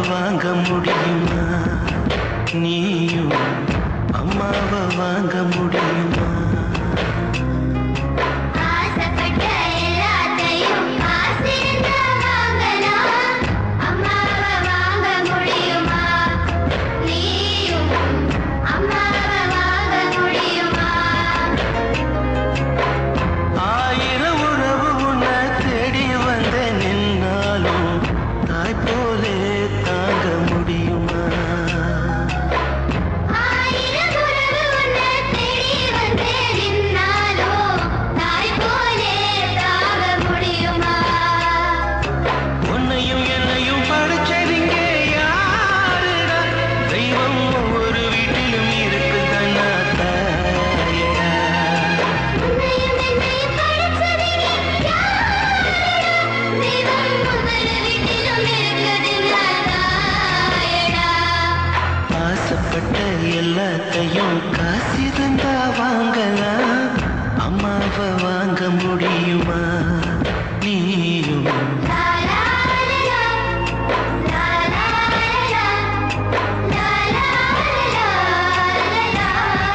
வாங்க முடியுமா நீயும் அம்மாவை வாங்க முடியுமா ஆசைப்பட்ட எல்லாத்தையும் காசிருந்தா வாங்கலாம் அம்மாவை வாங்க முடியுமா நீயும் அம்மாவை வாங்க முடியுமா ஆயிரம் உறவு உன்னை தேடி வந்த நின்னாலும் தாய் போலே தாங்க முடியுமா ஆயிரம் உறவு உன்னை தேடி வந்து நின்னாலோ தாய் போலே தாங்க முடியுமா உன்னையும் என்னையும் படிச்சதிங்க யாருடா தெய்வம் ஒவ்வொரு வீட்டிலும் இருக்குதன்னா தாயடா உன்னையும் என்னையும் படைச்சவனே யாரடா? தெய்வம் ஒவ்வொரு வீட்டிலும் இருக்குதுன்னா தாயடா. ஆசைப்பட்ட எல்லாத்தையும் காசிருந்தா வாங்கலாம் அம்மாவை வாங்க முடியுமா நீயும் லா லா லா லா லா லா லா லா லா லா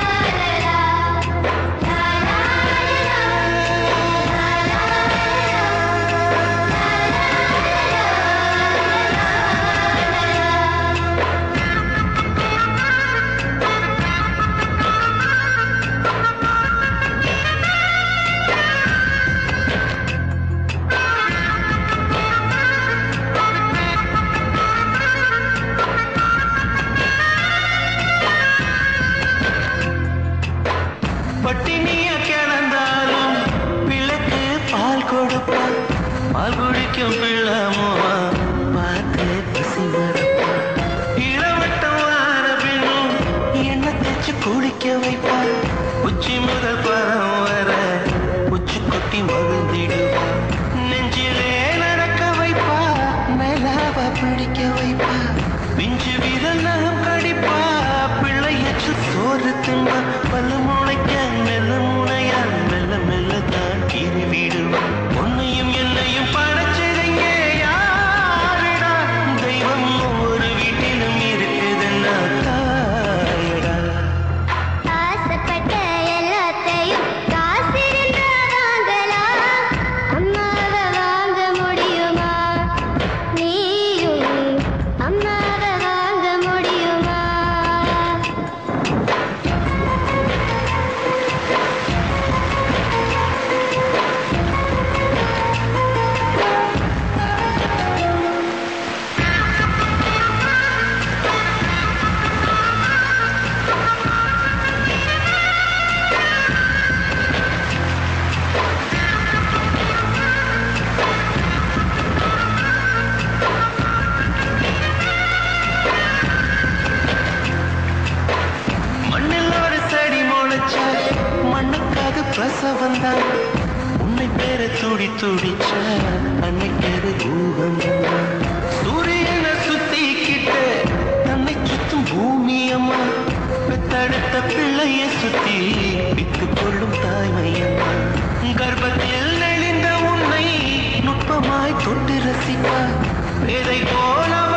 பட்டினிய கிடந்தாலும் பிள்ளைக்கு பால் கொடுப்பா பால் குடிக்கும் பிள்ளமோ பார்த்து பசி வரப்பா இளவட்டம் வார பின்னும் எண்ணெய் தேச்சு குளிக்க வைப்பா உச்சி முதல் பரம் வர உச்சி கொட்டி மகிழ்ந்திடுவா நெஞ்சிலே நடக்க வைப்பா மேலாவ பிடிக்க வைப்பா பிஞ்சு விரல் நகம் கடிப்பா பிள்ளையற்று சோறு தின்பா பல்லு முளைக்க மெல்ல முனையா மெல்ல மெல்ல தான் கீறி விடுவான் உன்னையும் என்னையும் படைச்சதைங்க யாருடா தெய்வம் ஒவ்வொரு வீட்டிலும் இருக்குதுன்னா தாயடா ஆசைப்பட்ட எல்லாத்தையும் காசிருந்தா வாங்கலாம் அம்மாவை வாங்க முடியுமா நீயும் அம்மாவை வாங்க முடியுமா மண்ணில் ஒரு செடி முளைச்ச மண்ணுக்காக பிரசவம் தான் உன்னை பேர துடி துடிச்ச அன்னைக்கு அது பூகம் சூரியனை சுத்திக்கிட்ட தன்னை சுத்தும் பூமி அம்மா பெத்தெடுத்த பிள்ளைய சுத்தி வித்து கொள்ளும் தாய்மையம்மா கர்ப்பத்தில் நெளிந்த உன்னை நுட்பமாய் தொட்டு ரசிப்பா பேதை போல